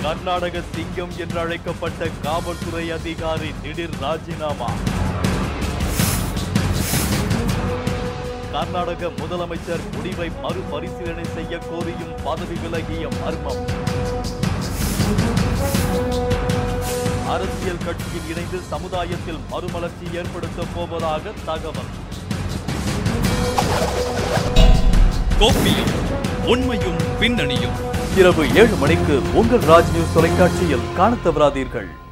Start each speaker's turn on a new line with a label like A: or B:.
A: கர்நாடக சிங்கம் என்று அழைக்கப்பட்ட காவல்துறை அதிகாரி திடீர் ராஜினாமா கர்நாடக முதலமைச்சர் முடிவை மறுபரிசீலனை செய்ய கோரியும் பதவி விலகிய மர்மம் அரசியல் கட்சியில் இணைந்து சமுதாயத்தில் மறுமலர்ச்சி ஏற்படுத்த போவதாக தகவல்
B: கோப்பியும் உண்மையும் பின்னணியும்
A: இரவு ஏழு மணிக்கு உங்கள் ராஜ் நியூஸ் தொலைக்காட்சியில் காணத் தவறாதீர்கள்